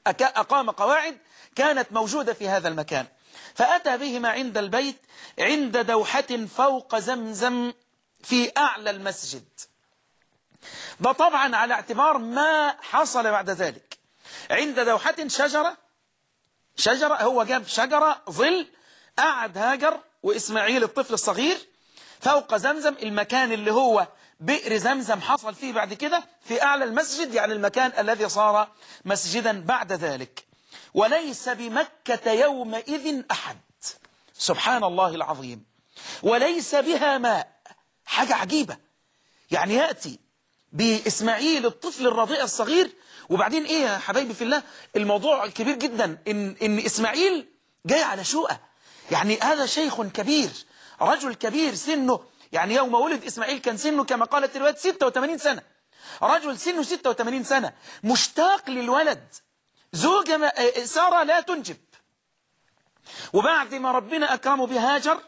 أقام قواعد كانت موجودة في هذا المكان فأتى بهما عند البيت عند دوحة فوق زمزم في أعلى المسجد ده طبعا على اعتبار ما حصل بعد ذلك عند دوحة شجرة شجرة هو جاب شجرة ظل قعد هاجر وإسماعيل الطفل الصغير فوق زمزم المكان اللي هو بئر زمزم حصل فيه بعد كده في أعلى المسجد يعني المكان الذي صار مسجدا بعد ذلك وليس بمكة يومئذ أحد سبحان الله العظيم وليس بها ماء حاجة عجيبة يعني يأتي بإسماعيل الطفل الرضيع الصغير وبعدين إيه يا حبايبي في الله الموضوع كبير جدا إن, إن إسماعيل جاي على شوقة يعني هذا شيخ كبير رجل كبير سنه يعني يوم ولد إسماعيل كان سنه كما قالت الرواية 86 سنة رجل سنه 86 سنة مشتاق للولد زوجة سارة لا تنجب وبعد ما ربنا أكرمه بهاجر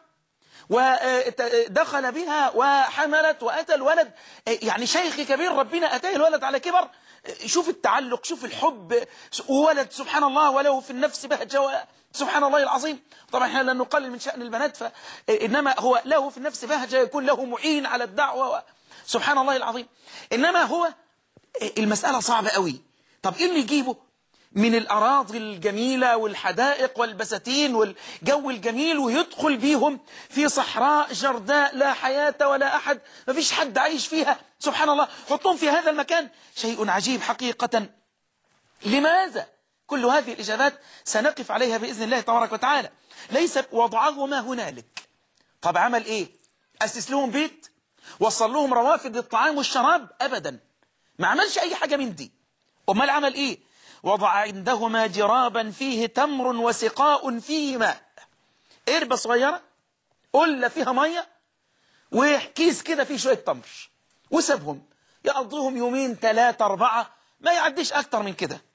ودخل بها وحملت وأتى الولد يعني شيخ كبير ربنا أتاه الولد على كبر شوف التعلق شوف الحب وولد سبحان الله وله في النفس بهجة سبحان الله العظيم طبعا احنا لا نقلل من شأن البنات فإنما هو له في النفس بهجة يكون له معين على الدعوة سبحان الله العظيم إنما هو المسألة صعبة قوي طب إيه اللي يجيبه من الأراضي الجميلة والحدائق والبساتين والجو الجميل ويدخل بيهم في صحراء جرداء لا حياة ولا أحد ما فيش حد عايش فيها سبحان الله حطهم في هذا المكان شيء عجيب حقيقة لماذا؟ كل هذه الإجابات سنقف عليها بإذن الله تبارك وتعالى ليس وضعهما هنالك طب عمل إيه؟ أسس لهم بيت وصل لهم روافد الطعام والشراب أبدا ما عملش أي حاجة من دي أمال عمل إيه؟ وضع عندهما جرابا فيه تمر وسقاء فيه ماء قربة صغيرة قلة فيها مية وكيس كده فيه شوية تمر وسابهم يقضيهم يومين ثلاثة أربعة ما يعديش أكتر من كده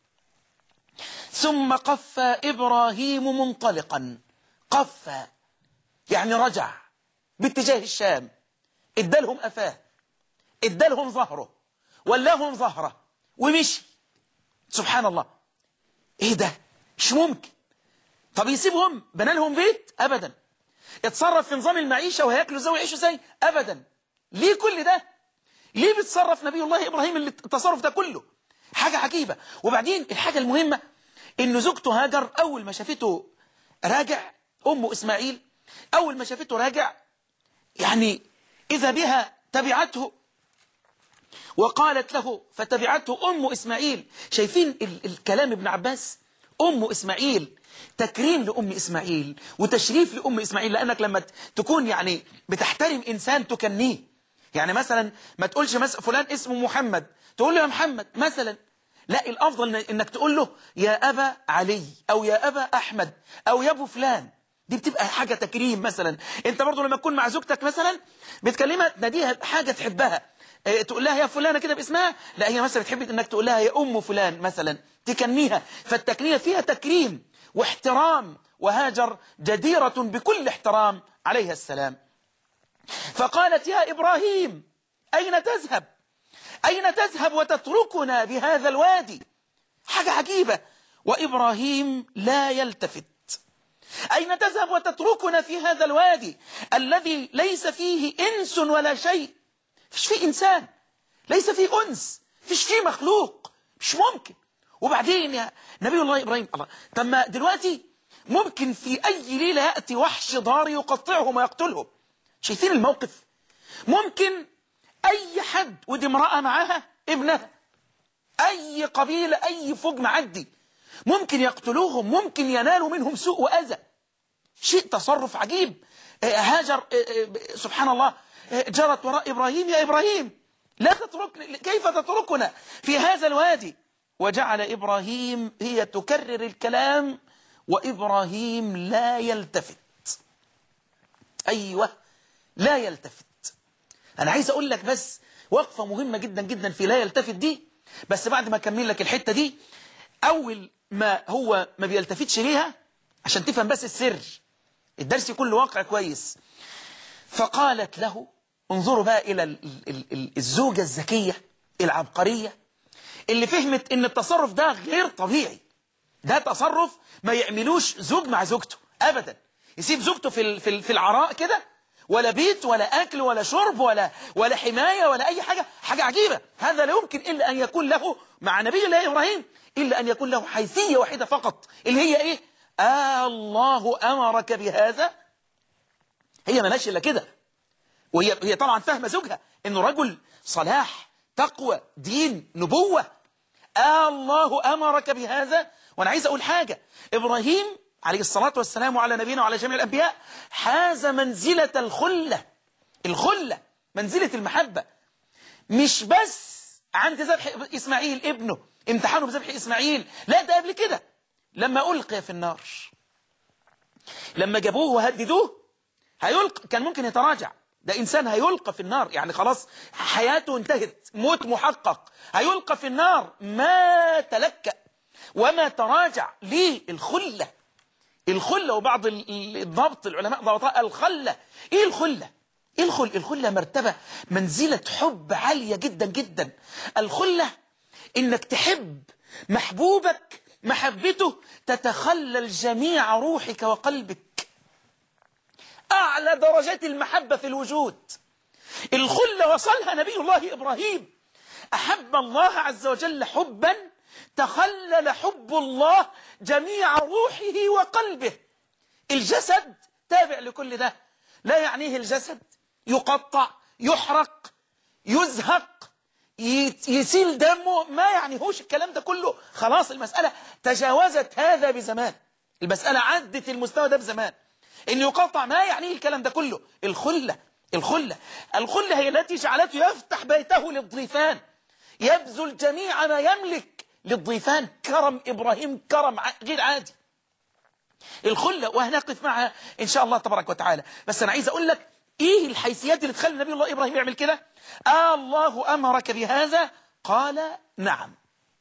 ثم قف إبراهيم منطلقا قف يعني رجع باتجاه الشام ادالهم أفاه ادالهم ظهره ولاهم ظهره ومشي سبحان الله ايه ده مش ممكن طب يسيبهم بنى لهم بيت ابدا اتصرف في نظام المعيشة وهياكلوا ازاي ويعيشوا ازاي ابدا ليه كل ده ليه بيتصرف نبي الله ابراهيم اللي التصرف ده كله حاجة عجيبة وبعدين الحاجة المهمة ان زوجته هاجر اول ما شافته راجع امه اسماعيل اول ما شافته راجع يعني اذا بها تبعته وقالت له فتبعته أم إسماعيل شايفين ال الكلام ابن عباس أم إسماعيل تكريم لأم إسماعيل وتشريف لأم إسماعيل لأنك لما تكون يعني بتحترم إنسان تكنيه يعني مثلا ما تقولش مثلا فلان اسمه محمد تقول له يا محمد مثلا لا الأفضل إنك تقول له يا أبا علي أو يا أبا أحمد أو يا أبو فلان دي بتبقى حاجة تكريم مثلا انت برضو لما تكون مع زوجتك مثلا بتكلمها تناديها حاجة تحبها تقول لها يا فلانة كده باسمها لا هي مثلا بتحب انك تقول لها يا ام فلان مثلا تكنيها فالتكنية فيها تكريم واحترام وهاجر جديرة بكل احترام عليها السلام فقالت يا إبراهيم أين تذهب أين تذهب وتتركنا بهذا الوادي حاجة عجيبة وإبراهيم لا يلتفت أين تذهب وتتركنا في هذا الوادي الذي ليس فيه إنس ولا شيء فيش فيه إنسان ليس فيه أنس فيش فيه مخلوق مش ممكن وبعدين يا نبي الله إبراهيم الله طب ما دلوقتي ممكن في أي ليلة يأتي وحش ضار يقطعهم ويقتلهم شايفين الموقف ممكن أي حد ودي امرأة معاها ابنها أي قبيلة أي فوج معدي ممكن يقتلوهم ممكن ينالوا منهم سوء وأذى شيء تصرف عجيب هاجر سبحان الله جرت وراء إبراهيم يا إبراهيم لا تتركنا كيف تتركنا في هذا الوادي وجعل إبراهيم هي تكرر الكلام وإبراهيم لا يلتفت أيوة لا يلتفت أنا عايز أقول لك بس وقفة مهمة جدا جدا في لا يلتفت دي بس بعد ما أكمل لك الحتة دي أول ما هو ما بيلتفتش ليها عشان تفهم بس السر الدرس يكون له واقع كويس فقالت له انظروا بقى إلى الزوجة الذكية العبقرية اللي فهمت ان التصرف ده غير طبيعي ده تصرف ما يعملوش زوج مع زوجته ابدا يسيب زوجته في ال- في ال- في العراء كده ولا بيت ولا اكل ولا شرب ولا ولا حمايه ولا اي حاجه حاجه عجيبه هذا لا يمكن الا ان يكون له مع نبي الله ابراهيم الا ان يكون له حيثيه واحده فقط اللي هي ايه آه الله امرك بهذا هي ملاش الا كده وهي هي طبعا فاهمه زوجها انه رجل صلاح تقوى دين نبوه آه الله امرك بهذا وانا عايز اقول حاجه ابراهيم عليه الصلاه والسلام وعلى نبينا وعلى جميع الانبياء حاز منزله الخله الخله منزله المحبه مش بس عند ذبح اسماعيل ابنه امتحانه بذبح اسماعيل لا ده قبل كده لما القي في النار لما جابوه وهددوه هيلقى كان ممكن يتراجع ده إنسان هيلقى في النار يعني خلاص حياته انتهت موت محقق هيلقى في النار ما تلكأ وما تراجع ليه الخلة الخلة وبعض ال- ال- الضبط العلماء ضبطاء الخلة ايه الخلة ايه الخل الخلة مرتبة منزلة حب عالية جدا جدا الخلة انك تحب محبوبك محبته تتخلل جميع روحك وقلبك أعلى درجات المحبة في الوجود الخلة وصلها نبي الله إبراهيم أحب الله عز وجل حبا تخلل حب الله جميع روحه وقلبه الجسد تابع لكل ده لا يعنيه الجسد يقطع يحرق يزهق يت- يسيل دمه ما يعنيهوش الكلام ده كله خلاص المسألة تجاوزت هذا بزمان المسألة عدت المستوى ده بزمان إن يقطع ما يعنيه الكلام ده كله الخلة الخلة الخلة هي التي جعلته يفتح بيته للضيفان يبذل جميع ما يملك للضيفان كرم إبراهيم كرم ع- غير عادي الخلة وهنقف معها إن شاء الله تبارك وتعالى بس أنا عايز أقول لك إيه الحيثيات اللي تخلي نبي الله إبراهيم يعمل كده آه الله أمرك بهذا قال نعم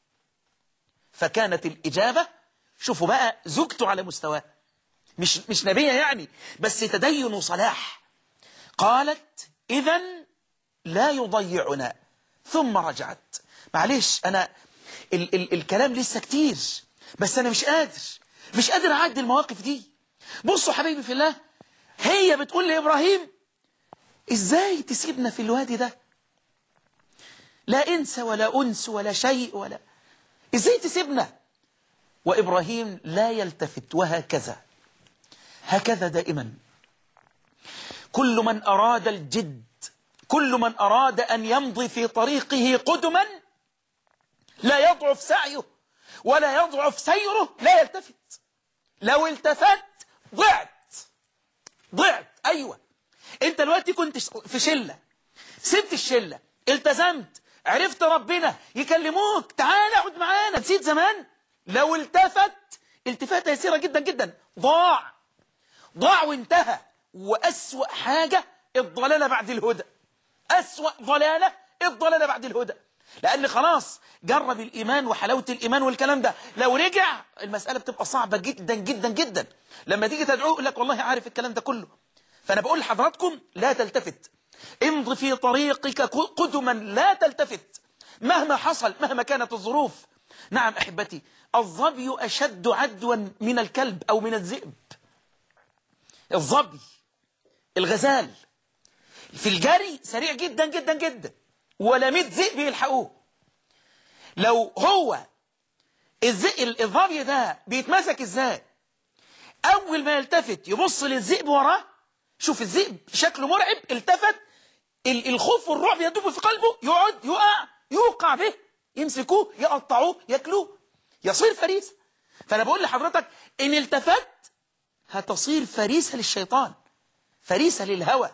فكانت الإجابة شوفوا بقى زوجته على مستواه مش مش نبيه يعني بس تدين وصلاح قالت إذا لا يضيعنا ثم رجعت معلش أنا ال ال الكلام لسه كتير بس أنا مش قادر مش قادر أعدي المواقف دي بصوا حبيبي في الله هي بتقول لإبراهيم إزاي تسيبنا في الوادي ده لا إنس ولا أنس ولا شيء ولا إزاي تسيبنا وإبراهيم لا يلتفت وهكذا هكذا دائما كل من أراد الجد كل من أراد أن يمضي في طريقه قدما لا يضعف سعيه ولا يضعف سيره لا يلتفت لو التفت ضعت ضعت أيوة أنت دلوقتي كنت في شلة سبت الشلة التزمت عرفت ربنا يكلموك تعال اقعد معانا نسيت زمان لو التفت التفاتة يسيرة جدا جدا ضاع ضاع وانتهى وأسوأ حاجة الضلالة بعد الهدى أسوأ ضلالة الضلالة بعد الهدى لأن خلاص جرب الإيمان وحلاوة الإيمان والكلام ده لو رجع المسألة بتبقى صعبة جدا جدا جدا لما تيجي تدعوه يقول لك والله عارف الكلام ده كله فأنا بقول لحضراتكم لا تلتفت امض في طريقك قدما لا تلتفت مهما حصل مهما كانت الظروف نعم أحبتي الظبي أشد عدوا من الكلب أو من الذئب الظبي الغزال في الجري سريع جدا جدا جدا ولا 100 ذئب يلحقوه لو هو الذئب الظبي ده بيتمسك ازاي اول ما يلتفت يبص للذئب وراه شوف الذئب شكله مرعب التفت ال- الخوف والرعب يدوب في قلبه يقعد يقع يوقع به يمسكوه يقطعوه ياكلوه يصير فريسه فانا بقول لحضرتك ان التفت هتصير فريسه للشيطان فريسه للهوى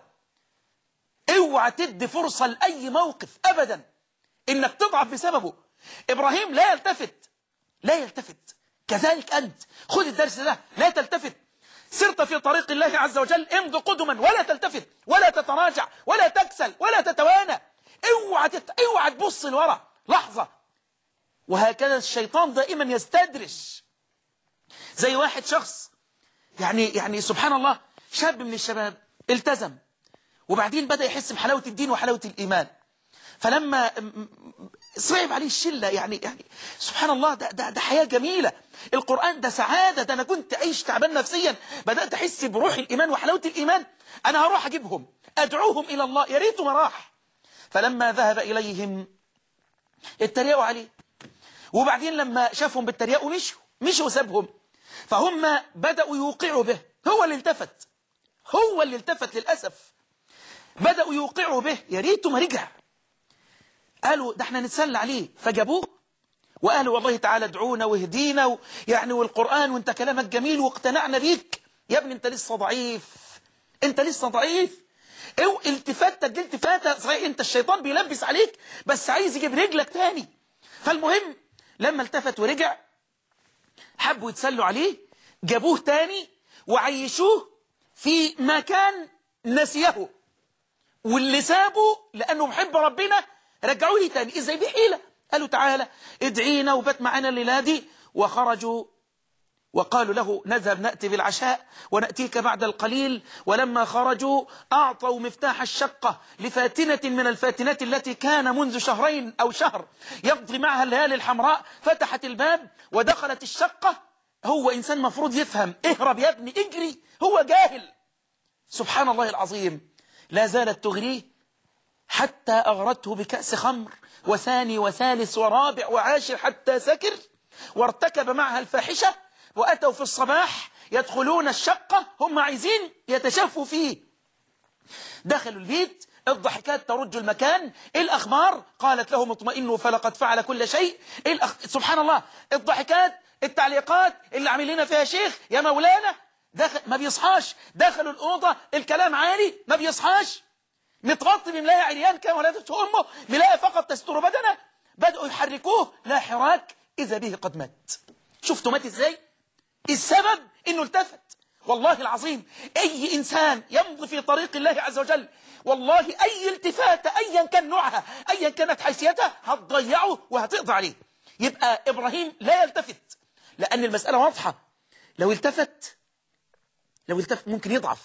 اوعى تدي فرصه لاي موقف ابدا انك تضعف بسببه ابراهيم لا يلتفت لا يلتفت كذلك انت خذ الدرس ده لا تلتفت سرت في طريق الله عز وجل امض قدما ولا تلتفت ولا تتراجع ولا تكسل ولا تتوانى اوعى تت... اوعى تبص لورا لحظه وهكذا الشيطان دائما يستدرج زي واحد شخص يعني يعني سبحان الله شاب من الشباب التزم وبعدين بدأ يحس بحلاوة الدين وحلاوة الإيمان فلما م- م- صعب عليه الشلة يعني يعني سبحان الله ده, ده, ده حياة جميلة القرآن ده سعادة ده أنا كنت عايش تعبان نفسيا بدأت أحس بروح الإيمان وحلاوة الإيمان أنا هروح أجيبهم أدعوهم إلى الله يا ريته ما راح فلما ذهب إليهم اتريقوا عليه وبعدين لما شافهم بالتريقوا مشوا مشوا وسابهم فهم بدأوا يوقعوا به هو اللي التفت هو اللي التفت للأسف بدأوا يوقعوا به يا ريته ما رجع قالوا ده احنا نتسلى عليه فجابوه وقالوا والله تعالى ادعونا واهدينا و... يعني والقرآن وانت كلامك جميل واقتنعنا بيك يا ابني انت لسه ضعيف انت لسه ضعيف او التفاتك دي التفاتة صحيح انت الشيطان بيلبس عليك بس عايز يجيب رجلك تاني فالمهم لما التفت ورجع حبوا يتسلوا عليه جابوه تاني وعيشوه في مكان نسيه واللي سابه لأنه محب ربنا رجعوه لي تاني إزاي بحيلة قالوا تعالى ادعينا وبات معنا الليلة دي وخرجوا وقالوا له نذهب نأتي بالعشاء ونأتيك بعد القليل ولما خرجوا أعطوا مفتاح الشقة لفاتنة من الفاتنات التي كان منذ شهرين أو شهر يقضي معها الليالي الحمراء فتحت الباب ودخلت الشقة هو إنسان مفروض يفهم اهرب يا ابني اجري هو جاهل سبحان الله العظيم لا زالت تغريه حتى أغرته بكأس خمر وثاني وثالث ورابع وعاشر حتى سكر وارتكب معها الفاحشة وأتوا في الصباح يدخلون الشقة هم عايزين يتشفوا فيه دخلوا البيت الضحكات ترج المكان إيه الأخبار قالت لهم اطمئنوا فلقد فعل كل شيء إيه الأخ... سبحان الله الضحكات التعليقات اللي عامل لنا فيها شيخ يا مولانا دخل ما بيصحاش دخلوا الأوضة الكلام عالي ما بيصحاش متغطي بملاية عريان كان ولادته أمه ملاية فقط تستر بدنه بدأوا يحركوه لا حراك إذا به قد مات شفتوا مات إزاي السبب إنه التفت والله العظيم أي إنسان يمضي في طريق الله عز وجل والله أي التفاتة أيا كان نوعها أيا كانت حيثيتها هتضيعه وهتقضي عليه يبقى إبراهيم لا يلتفت لأن المسألة واضحة لو التفت لو التفت ممكن يضعف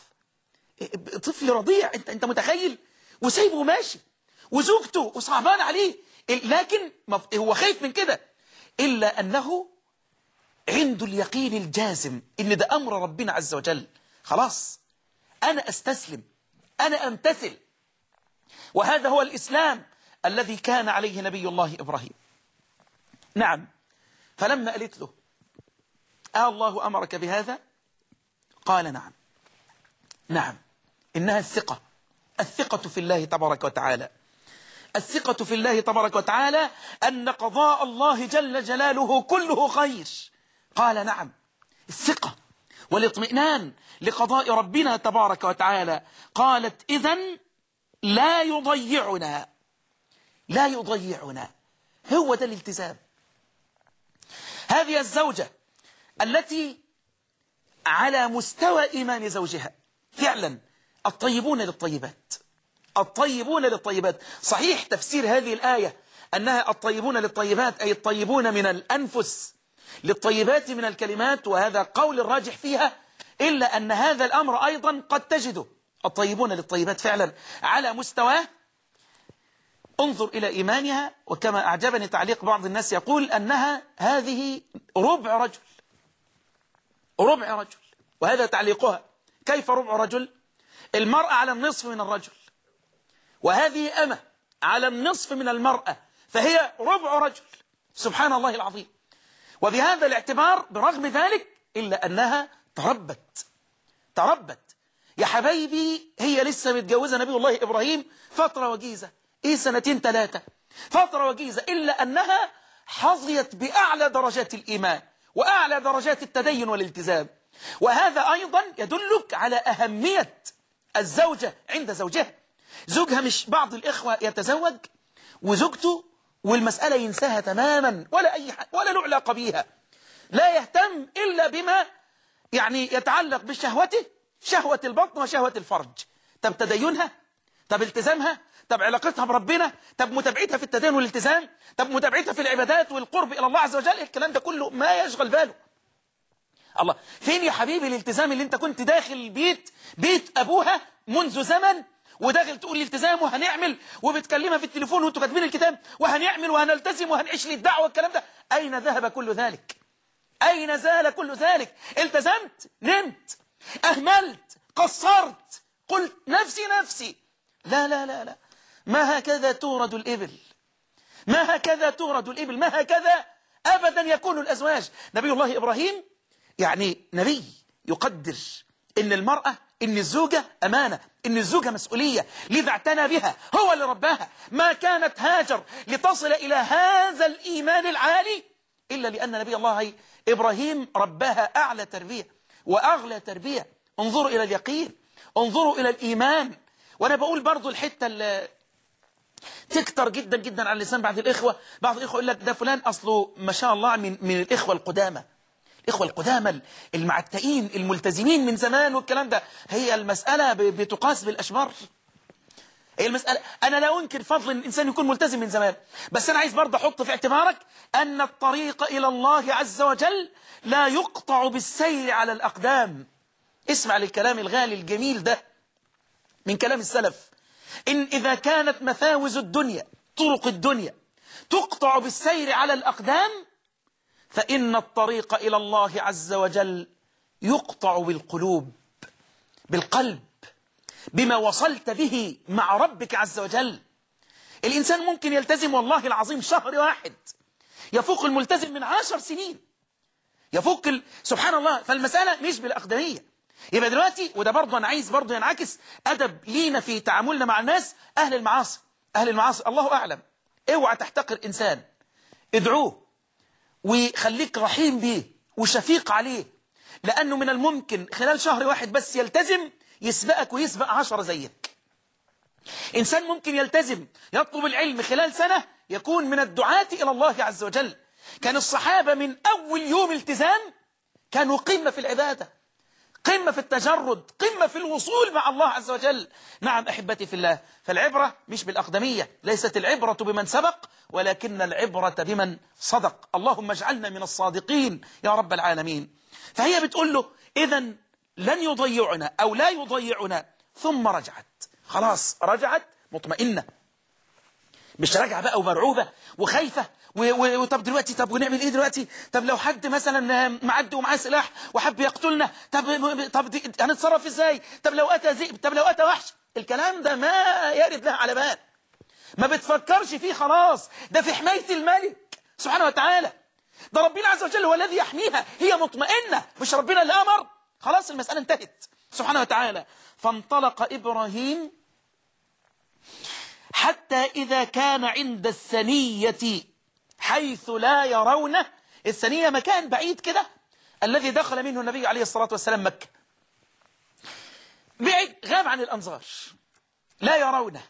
طفل رضيع انت انت متخيل وسايبه ماشي وزوجته وصعبان عليه لكن هو خايف من كده إلا أنه عنده اليقين الجازم إن ده أمر ربنا عز وجل خلاص أنا أستسلم أنا أمتثل وهذا هو الإسلام الذي كان عليه نبي الله إبراهيم نعم فلما قالت له آه الله أمرك بهذا قال نعم نعم إنها الثقة الثقة في الله تبارك وتعالى الثقة في الله تبارك وتعالى أن قضاء الله جل جلاله كله خير قال نعم الثقة والاطمئنان لقضاء ربنا تبارك وتعالى قالت إذن لا يضيعنا لا يضيعنا هو ده الالتزام هذه الزوجة التي على مستوى إيمان زوجها فعلا الطيبون للطيبات الطيبون للطيبات صحيح تفسير هذه الآية أنها الطيبون للطيبات أي الطيبون من الأنفس للطيبات من الكلمات وهذا قول الراجح فيها إلا أن هذا الأمر أيضا قد تجده الطيبون للطيبات فعلا على مستواه انظر إلى إيمانها وكما أعجبني تعليق بعض الناس يقول أنها هذه ربع رجل ربع رجل وهذا تعليقها كيف ربع رجل المرأة على النصف من الرجل وهذه أمة على النصف من المرأة فهي ربع رجل سبحان الله العظيم وبهذا الاعتبار برغم ذلك إلا أنها تربت تربت يا حبايبي هي لسه متجوزة نبي الله إبراهيم فترة وجيزة إيه سنتين ثلاثة فترة وجيزة إلا أنها حظيت بأعلى درجات الإيمان وأعلى درجات التدين والالتزام وهذا أيضا يدلك على أهمية الزوجة عند زوجها زوجها مش بعض الإخوة يتزوج وزوجته والمسألة ينساها تماما ولا أي حاجة ولا له علاقة بيها لا يهتم إلا بما يعني يتعلق بشهوته شهوة البطن وشهوة الفرج طب تدينها طب التزامها طب علاقتها بربنا طب متابعتها في التدين والالتزام طب متابعتها في العبادات والقرب إلى الله عز وجل الكلام ده كله ما يشغل باله الله فين يا حبيبي الالتزام اللي انت كنت داخل البيت بيت أبوها منذ زمن وداخل تقول لي التزام وهنعمل وبتكلمها في التليفون وانتوا كاتبين الكتاب وهنعمل وهنلتزم وهنعيش للدعوة والكلام ده أين ذهب كل ذلك أين زال كل ذلك التزمت نمت أهملت قصرت قلت نفسي نفسي لا لا لا لا ما هكذا تورد الإبل ما هكذا تورد الإبل ما هكذا أبدا يكون الأزواج نبي الله إبراهيم يعني نبي يقدر إن المرأة إن الزوجة أمانة إن الزوجة مسؤولية لذا اعتنى بها هو اللي رباها ما كانت هاجر لتصل إلى هذا الإيمان العالي إلا لأن نبي الله إبراهيم رباها أعلى تربية وأغلى تربية انظروا إلى اليقين انظروا إلى الإيمان وأنا بقول برضو الحتة اللي تكتر جدا جدا على لسان بعض الإخوة بعض الإخوة يقول لك ده فلان أصله ما شاء الله من, من الإخوة القدامى الإخوة القدامى المعتقين الملتزمين من زمان والكلام ده هي المسألة بتقاس بالأشبار هي المسألة أنا لا أنكر فضل أن الإنسان يكون ملتزم من زمان بس أنا عايز برضه أحط في اعتبارك أن الطريق إلى الله عز وجل لا يقطع بالسير على الأقدام اسمع للكلام الغالي الجميل ده من كلام السلف إن إذا كانت مثاوز الدنيا طرق الدنيا تقطع بالسير على الأقدام فإن الطريق إلى الله عز وجل يقطع بالقلوب بالقلب بما وصلت به مع ربك عز وجل الإنسان ممكن يلتزم والله العظيم شهر واحد يفوق الملتزم من عشر سنين يفوق ال... سبحان الله فالمسألة مش بالأقدمية يبقى دلوقتي وده برضه أنا عايز برضه ينعكس أدب لينا في تعاملنا مع الناس أهل المعاصي أهل المعاصي الله أعلم اوعى تحتقر إنسان ادعوه وخليك رحيم بيه وشفيق عليه لأنه من الممكن خلال شهر واحد بس يلتزم يسبقك ويسبق عشرة زيك إنسان ممكن يلتزم يطلب العلم خلال سنة يكون من الدعاة إلى الله عز وجل كان الصحابة من أول يوم التزام كانوا قمة في العبادة قمة في التجرد قمة في الوصول مع الله عز وجل نعم أحبتي في الله فالعبرة مش بالأقدمية ليست العبرة بمن سبق ولكن العبرة بمن صدق اللهم اجعلنا من الصادقين يا رب العالمين فهي بتقول له إذا لن يضيعنا أو لا يضيعنا ثم رجعت خلاص رجعت مطمئنة مش راجعة بقى ومرعوبة وخايفة وطب دلوقتي طب ونعمل ايه دلوقتي طب لو حد مثلا معدي ومعاه سلاح وحب يقتلنا طب طب هنتصرف ازاي طب لو اتى ذئب طب لو اتى وحش الكلام ده ما يرد لها على بال ما بتفكرش فيه خلاص ده في حماية الملك سبحانه وتعالى ده ربنا عز وجل هو الذي يحميها هي مطمئنة مش ربنا اللي أمر خلاص المسألة انتهت سبحانه وتعالى فانطلق إبراهيم حتى إذا كان عند الثنية حيث لا يرونه الثنية مكان بعيد كده الذي دخل منه النبي عليه الصلاة والسلام مكة بعيد غاب عن الأنظار لا يرونه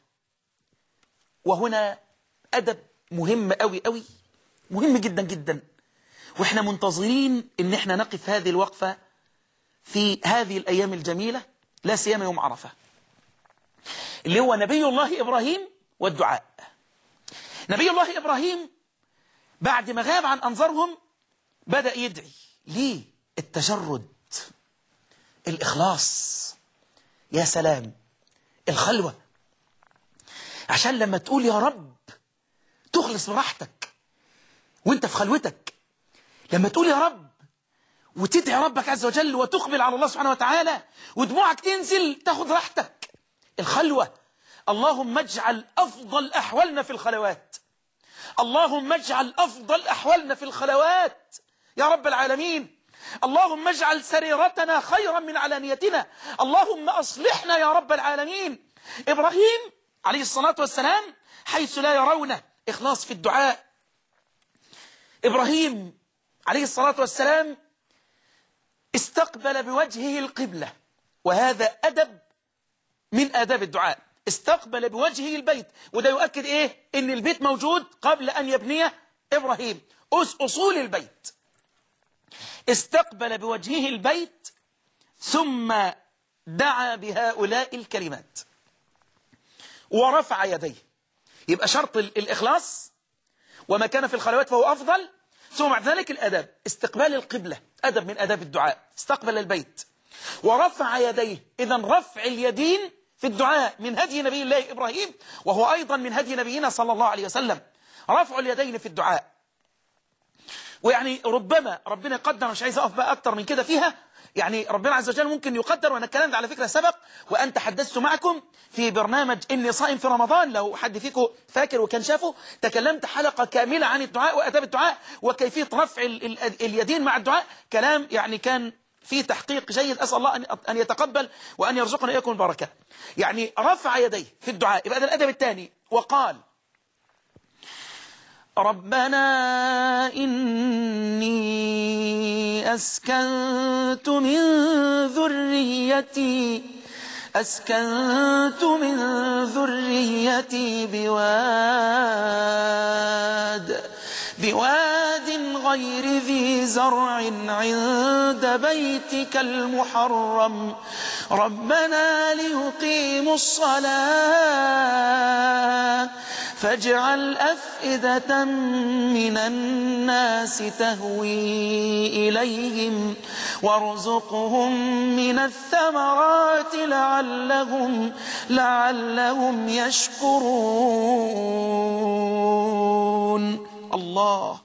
وهنا أدب مهم أوي أوي مهم جدا جدا وإحنا منتظرين إن إحنا نقف هذه الوقفة في هذه الأيام الجميلة لا سيما يوم عرفة اللي هو نبي الله إبراهيم والدعاء نبي الله إبراهيم بعد ما غاب عن أنظارهم بدأ يدعي ليه التجرد الإخلاص يا سلام الخلوة عشان لما تقول يا رب تخلص براحتك وانت في خلوتك لما تقول يا رب وتدعي ربك عز وجل وتقبل على الله سبحانه وتعالى ودموعك تنزل تاخد راحتك الخلوة اللهم اجعل أفضل أحوالنا في الخلوات اللهم اجعل أفضل أحوالنا في الخلوات يا رب العالمين اللهم اجعل سريرتنا خيرا من علانيتنا اللهم أصلحنا يا رب العالمين إبراهيم عليه الصلاة والسلام حيث لا يرونه إخلاص في الدعاء إبراهيم عليه الصلاة والسلام استقبل بوجهه القبلة وهذا أدب من آداب الدعاء استقبل بوجهه البيت وده يؤكد إيه إن البيت موجود قبل أن يبنيه إبراهيم أصول البيت استقبل بوجهه البيت ثم دعا بهؤلاء الكلمات ورفع يديه يبقى شرط الإخلاص وما كان في الخلوات فهو أفضل ثم بعد ذلك الأدب استقبال القبلة أدب من أداب الدعاء استقبل البيت ورفع يديه إذا رفع اليدين في الدعاء من هدي نبي الله إبراهيم وهو أيضا من هدي نبينا صلى الله عليه وسلم رفع اليدين في الدعاء ويعني ربما ربنا قدر مش عايز أقف بقى أكتر من كده فيها يعني ربنا عز وجل ممكن يقدر وأنا الكلام ده على فكرة سبق وأن تحدثت معكم في برنامج إني صائم في رمضان لو حد فيكم فاكر وكان شافه تكلمت حلقة كاملة عن الدعاء وأداب الدعاء وكيفية رفع ال ال اليدين مع الدعاء كلام يعني كان في تحقيق جيد أسأل الله أن أن يتقبل وأن يرزقنا إياكم البركة يعني رفع يديه في الدعاء يبقى ده الأدب الثاني وقال ربنا إني أسكنت من ذريتي أسكنت من ذريتي بواد بواد غير ذي زرع عند بيتك المحرم ربنا ليقيموا الصلاة فاجعل أفئدة من الناس تهوي إليهم وارزقهم من الثمرات لعلهم لعلهم يشكرون الله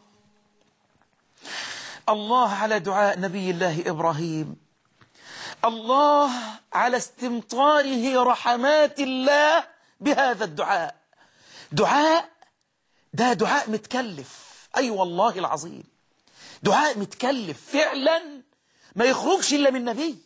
الله على دعاء نبي الله إبراهيم الله على استمطاره رحمات الله بهذا الدعاء دعاء ده دعاء متكلف أي أيوة والله العظيم دعاء متكلف فعلا ما يخرجش إلا من نبي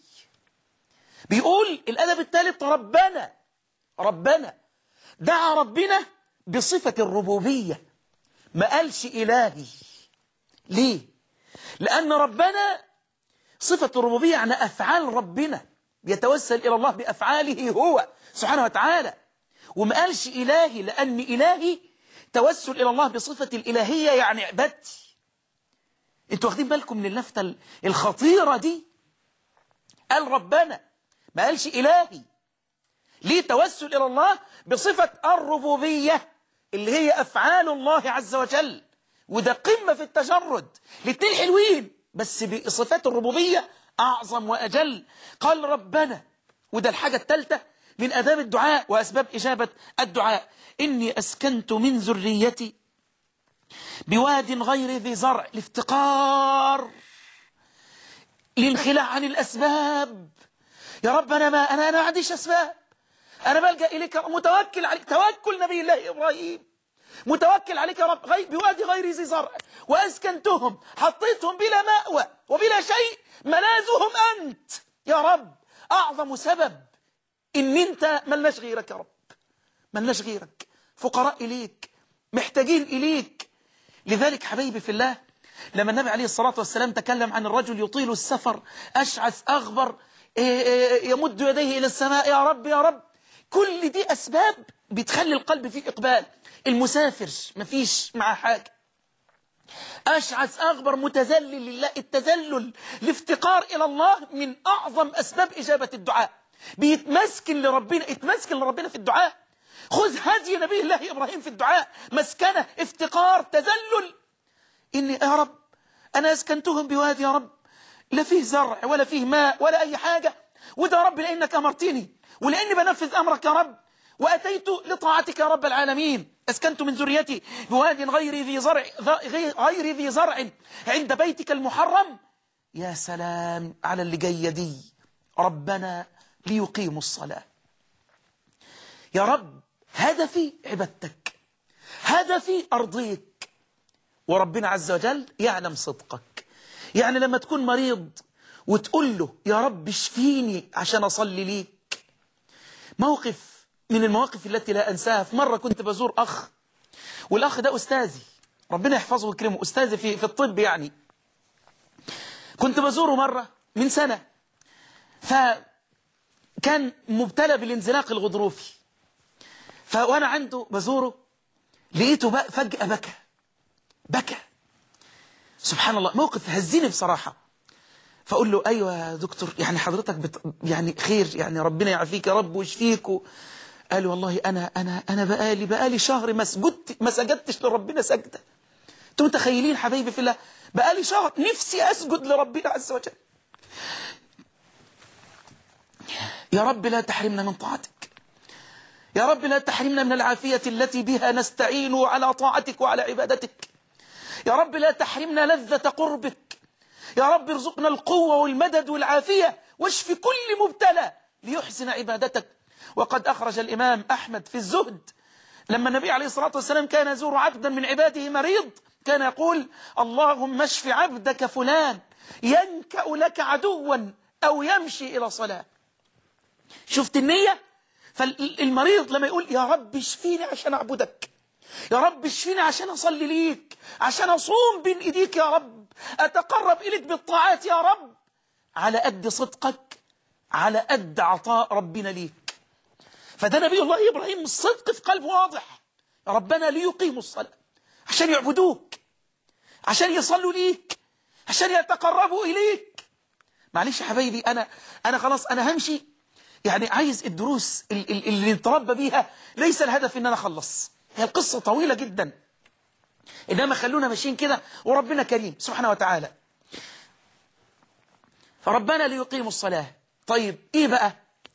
بيقول الأدب الثالث ربنا ربنا دعا ربنا بصفة الربوبية ما قالش إلهي ليه لأن ربنا صفة الربوبية يعني أفعال ربنا يتوسل إلى الله بأفعاله هو سبحانه وتعالى وما قالش إلهي لأن إلهي توسل إلى الله بصفة الإلهية يعني عبادتي انتوا واخدين بالكم من اللفتة الخطيرة دي قال ربنا ما قالش إلهي ليه توسل إلى الله بصفة الربوبية اللي هي أفعال الله عز وجل وده قمة في التجرد الاثنين حلوين بس بصفات الربوبية أعظم وأجل قال ربنا وده الحاجة الثالثة من أداب الدعاء وأسباب إجابة الدعاء إني أسكنت من ذريتي بواد غير ذي زرع الافتقار للخلاع عن الأسباب يا رب أنا ما أنا أنا ما عنديش أسباب أنا بلجأ إليك متوكل عليك توكل نبي الله إبراهيم متوكل عليك يا رب غي بوادي غير ذي زرع وأسكنتهم حطيتهم بلا مأوى وبلا شيء ملاذهم أنت يا رب أعظم سبب إن أنت ملناش غيرك يا رب ملناش غيرك فقراء إليك محتاجين إليك لذلك حبيبي في الله لما النبي عليه الصلاة والسلام تكلم عن الرجل يطيل السفر أشعث أغبر يمد يديه إلى السماء يا رب يا رب كل دي أسباب بتخلي القلب فيه إقبال المسافر مفيش معاه حاجة أشعث أغبر متذلل لله التذلل الافتقار إلى الله من أعظم أسباب إجابة الدعاء بيتمسكن لربنا اتمسكن لربنا في الدعاء خذ هدي نبي الله إبراهيم في الدعاء مسكنة افتقار تذلل إني يا رب أنا أسكنتهم بوادي يا رب لا فيه زرع ولا فيه ماء ولا أي حاجة وده رب لأنك أمرتني ولأني بنفذ أمرك يا رب وأتيت لطاعتك يا رب العالمين أسكنت من ذريتي بواد غير ذي زرع غير ذي زرع عند بيتك المحرم يا سلام على اللي جاية دي ربنا ليقيموا الصلاة يا رب هدفي عبادتك هدفي أرضيك وربنا عز وجل يعلم صدقك يعني لما تكون مريض وتقول له يا رب اشفيني عشان أصلي ليك موقف من المواقف التي لا أنساها في مرة كنت بزور أخ والأخ ده أستاذي ربنا يحفظه ويكرمه أستاذي في, في الطب يعني كنت بزوره مرة من سنة فكان مبتلى بالانزلاق الغضروفي فوانا عنده بزوره لقيته بقى فجأة بكى بكى سبحان الله موقف هزيني بصراحة فأقول له أيوة يا دكتور يعني حضرتك بت... يعني خير يعني ربنا يعافيك يا رب ويشفيك و... قال والله أنا أنا أنا بقالي بقالي شهر ما سجدت ما سجدتش لربنا سجدة أنتم متخيلين حبايبي في الله بقالي شهر نفسي أسجد لربنا عز وجل يا رب لا تحرمنا من طاعتك يا رب لا تحرمنا من العافية التي بها نستعين على طاعتك وعلى عبادتك يا رب لا تحرمنا لذة قربك يا رب ارزقنا القوة والمدد والعافية واشف كل مبتلى ليحسن عبادتك وقد أخرج الإمام أحمد في الزهد لما النبي عليه الصلاة والسلام كان يزور عبدا من عباده مريض كان يقول اللهم اشف عبدك فلان ينكأ لك عدوا أو يمشي إلى صلاة شفت النية فالمريض لما يقول يا رب اشفيني عشان أعبدك يا رب اشفيني عشان أصلي ليك عشان أصوم بين إيديك يا رب أتقرب إليك بالطاعات يا رب على قد صدقك على قد عطاء ربنا ليك فده نبي الله إبراهيم الصدق في قلبه واضح ربنا ليقيموا الصلاة عشان يعبدوك عشان يصلوا ليك عشان يتقربوا إليك معلش يا حبايبي أنا أنا خلاص أنا همشي يعني عايز الدروس اللي نتربى بيها ليس الهدف إن أنا أخلص هي القصة طويلة جدا إنما خلونا ماشيين كده وربنا كريم سبحانه وتعالى فربنا ليقيموا الصلاة طيب إيه بقى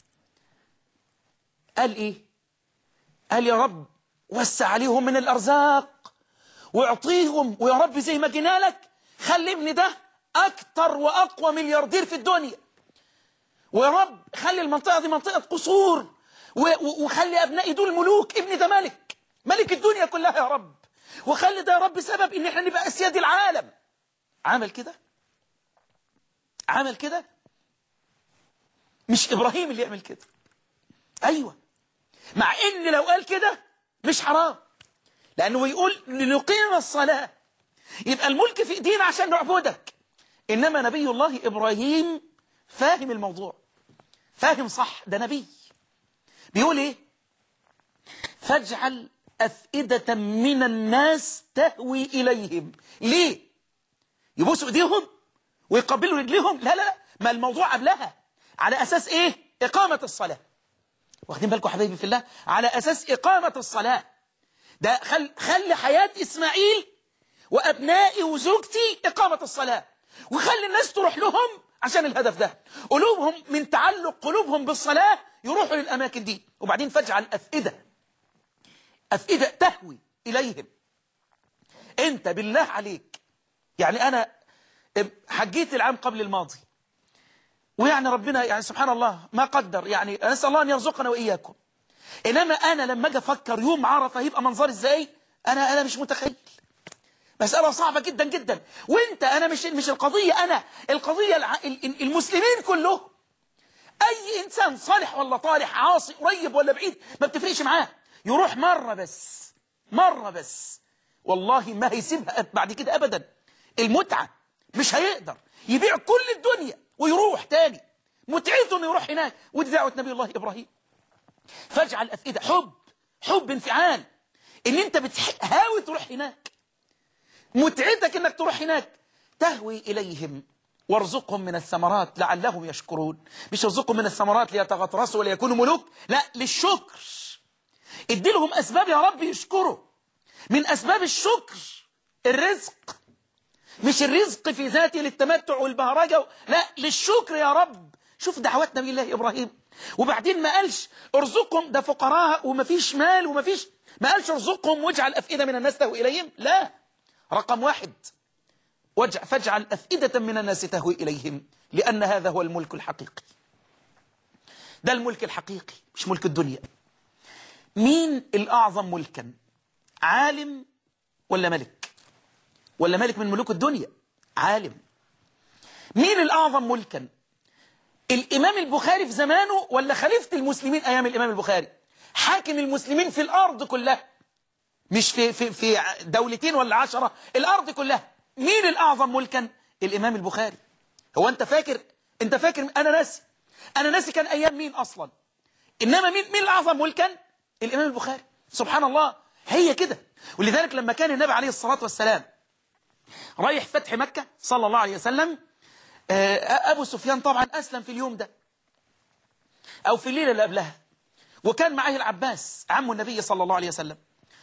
قال إيه قال يا رب وسع عليهم من الأرزاق واعطيهم ويا رب زي ما جينا لك خلي ابني ده أكتر وأقوى ملياردير في الدنيا ويا رب خلي المنطقة دي منطقة قصور وخلي أبنائي دول ملوك ابني ده ملك ملك الدنيا كلها يا رب وخلي ده يا رب سبب ان احنا نبقى اسياد العالم عمل كده عمل كده مش ابراهيم اللي يعمل كده ايوه مع ان لو قال كده مش حرام لانه يقول لنقيم الصلاه يبقى الملك في ايدينا عشان نعبدك انما نبي الله ابراهيم فاهم الموضوع فاهم صح ده نبي بيقول ايه فاجعل أفئدة من الناس تهوي إليهم ليه يبوسوا ايديهم ويقبلوا رجليهم لا لا لا ما الموضوع قبلها على أساس إيه إقامة الصلاة واخدين بالكم حبايبي في الله على أساس إقامة الصلاة ده خل خلي حياة إسماعيل وأبنائي وزوجتي إقامة الصلاة وخلي الناس تروح لهم عشان الهدف ده قلوبهم من تعلق قلوبهم بالصلاة يروحوا للأماكن دي وبعدين فاجعل أفئدة أفئدة تهوي إليهم أنت بالله عليك يعني أنا حجيت العام قبل الماضي ويعني ربنا يعني سبحان الله ما قدر يعني أسأل الله أن يرزقنا وإياكم إنما أنا لما أجي أفكر يوم عرفة هيبقى منظر إزاي أنا أنا مش متخيل مسألة صعبة جدا جدا وانت انا مش مش القضية انا القضية الع... المسلمين كلهم اي انسان صالح ولا طالح عاصي قريب ولا بعيد ما بتفرقش معاه يروح مرة بس مرة بس والله ما هيسيبها بعد كده ابدا المتعة مش هيقدر يبيع كل الدنيا ويروح تاني متعته انه يروح هناك ودي دعوة نبي الله ابراهيم فاجعل افئدة حب حب انفعال ان انت بتهاوي تروح هناك متعتك انك تروح هناك تهوي اليهم وارزقهم من الثمرات لعلهم يشكرون مش ارزقهم من الثمرات ليتغطرسوا وليكونوا ملوك لا للشكر ادي لهم اسباب يا رب يشكروا من اسباب الشكر الرزق مش الرزق في ذاته للتمتع والبهرجة لا للشكر يا رب شوف دعوات نبي الله إبراهيم وبعدين ما قالش ارزقهم ده فقراء ومفيش مال ومفيش ما قالش ارزقهم واجعل أفئدة من الناس تهوي إليهم لا رقم واحد فاجعل أفئدة من الناس تهوي إليهم لأن هذا هو الملك الحقيقي ده الملك الحقيقي مش ملك الدنيا مين الأعظم ملكا عالم ولا ملك ولا ملك من ملوك الدنيا عالم مين الأعظم ملكا الإمام البخاري في زمانه ولا خليفة المسلمين أيام الإمام البخاري حاكم المسلمين في الأرض كلها مش في, في, في دولتين ولا عشرة الأرض كلها مين الأعظم ملكا الإمام البخاري هو أنت فاكر أنت فاكر أنا ناسي أنا ناسي كان أيام مين أصلا إنما مين مين الأعظم ملكا الإمام البخاري سبحان الله هي كده ولذلك لما كان النبي عليه الصلاة والسلام رايح فتح مكة صلى الله عليه وسلم أبو سفيان طبعا أسلم في اليوم ده أو في الليلة اللي قبلها وكان معه العباس عم النبي صلى الله عليه وسلم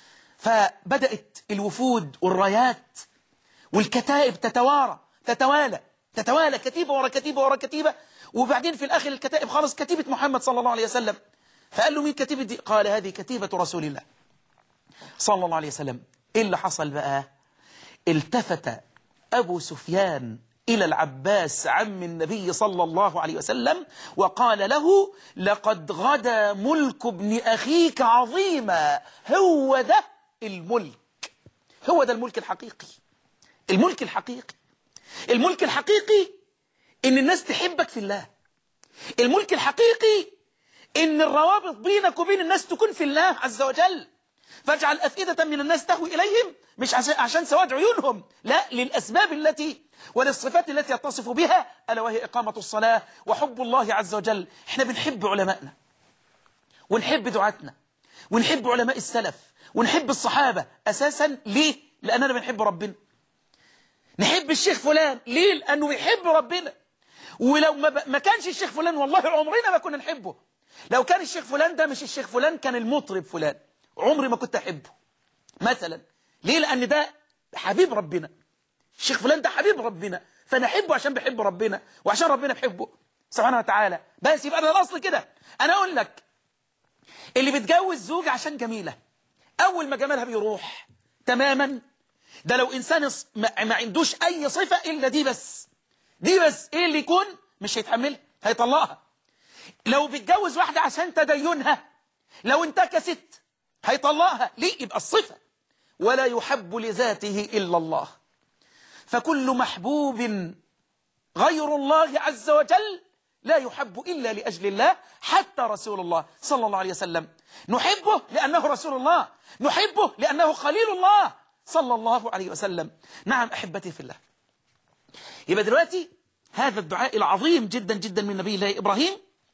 فبدأت الوفود والرايات والكتائب تتوارى تتوالى تتوالى كتيبة ورا كتيبة ورا كتيبة وبعدين في الآخر الكتائب خالص كتيبة محمد صلى الله عليه وسلم فقال له مين كتيبة دي قال هذه كتيبة رسول الله صلى الله عليه وسلم إيه اللي حصل بقى التفت أبو سفيان إلى العباس عم النبي صلى الله عليه وسلم وقال له لقد غدا ملك ابن أخيك عظيما هو ده الملك هو ده الملك الحقيقي الملك الحقيقي الملك الحقيقي إن الناس تحبك في الله الملك الحقيقي إن الروابط بينك وبين الناس تكون في الله عز وجل فاجعل أفئدة من الناس تهوي إليهم مش عشان سواد عيونهم لا للأسباب التي وللصفات التي يتصف بها ألا وهي إقامة الصلاة وحب الله عز وجل احنا بنحب علمائنا ونحب دعاتنا ونحب علماء السلف ونحب الصحابة أساسا ليه؟ لأننا بنحب ربنا نحب الشيخ فلان ليه؟ لأنه بيحب ربنا ولو ما, ما كانش الشيخ فلان والله عمرنا ما كنا نحبه لو كان الشيخ فلان ده مش الشيخ فلان كان المطرب فلان عمري ما كنت أحبه مثلا ليه لأن ده حبيب ربنا الشيخ فلان ده حبيب ربنا فنحبه عشان بيحب ربنا وعشان ربنا بيحبه سبحانه وتعالى بس يبقى ده الأصل كده أنا أقول لك اللي بتجوز زوجة عشان جميلة أول ما جمالها بيروح تماما ده لو إنسان ما عندوش أي صفة إلا دي بس دي بس إيه اللي يكون مش هيتحملها هيطلقها لو بتجوز واحدة عشان تدينها لو انتكست هيطلقها ليه يبقى الصفة ولا يحب لذاته إلا الله فكل محبوب غير الله عز وجل لا يحب إلا لأجل الله حتى رسول الله صلى الله عليه وسلم نحبه لأنه رسول الله نحبه لأنه خليل الله صلى الله عليه وسلم نعم أحبتي في الله يبقى دلوقتي هذا الدعاء العظيم جدا جدا من نبي الله إبراهيم